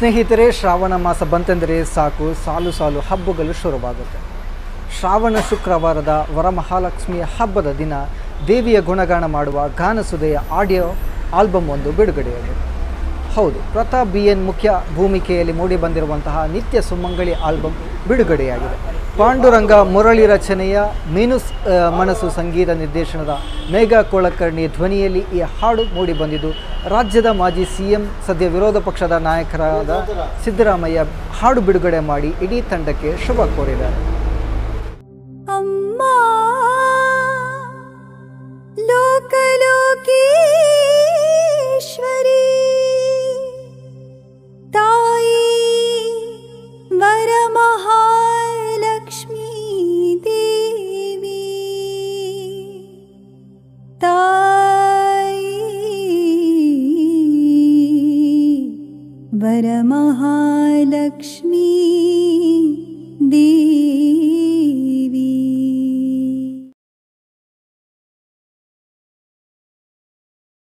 ಸ್ನೇಹಿತರೆ ಶ್ರಾವಣ ಮಾಸ ಬಂತೆಂದರೆ ಸಾಕು ಸಾಲು ಸಾಲು ಹಬ್ಬಗಳು ಶುರುವಾಗುತ್ತೆ ಶ್ರಾವಣ ಶುಕ್ರವಾರದ ವರಮಹಾಲಕ್ಷ್ಮಿಯ ಹಬ್ಬದ ದಿನ ದೇವಿಯ ಗುಣಗಾನ ಮಾಡುವ ಗಾನಸುದೆಯ ಆಡಿಯೋ ಆಲ್ಬಮ್ ಒಂದು ಬಿಡುಗಡೆಯಾಗಿದೆ ಹೌದು ಪ್ರತಾಪ್ ಬಿ ಎನ್ ಮುಖ್ಯ ಭೂಮಿಕೆಯಲ್ಲಿ ಮೂಡಿಬಂದಿರುವಂತಹ ನಿತ್ಯ ಸುಮಂಗಳಿ ಆಲ್ಬಮ್ ಬಿಡುಗಡೆಯಾಗಿದೆ ಪಾಂಡುರಂಗ ಮುರಳಿ ರಚನೆಯ ಮೀನುಸ್ ಆ, ಮನಸ್ಸು ಸಂಗೀತ ನಿರ್ದೇಶನದ ಮೇಘಾ ಕೊಳಕರ್ಣಿ ಧ್ವನಿಯಲ್ಲಿ ಈ ಹಾಡು ಮೂಡಿಬಂದಿದ್ದು ರಾಜ್ಯದ ಮಾಜಿ ಸಿ ಎಂ ಸದ್ಯ ವಿರೋಧ ಪಕ್ಷದ ನಾಯಕರಾದ ಸಿದ್ದರಾಮಯ್ಯ ಹಾಡು ಬಿಡುಗಡೆ ಮಾಡಿ ಇಡೀ ತಂಡಕ್ಕೆ ಶುಭ ಕೋರಿದ್ದಾರೆ ಅಮ್ಮ ಲೋಕಲೋಕೇಶ್ವರಿ ತಾಯಿ ವರಮಹಾಲಕ್ಷ್ಮೀ ದೇವಿ ತಾಯಿ ವರಮಹಾಲಕ್ಷ್ಮೀ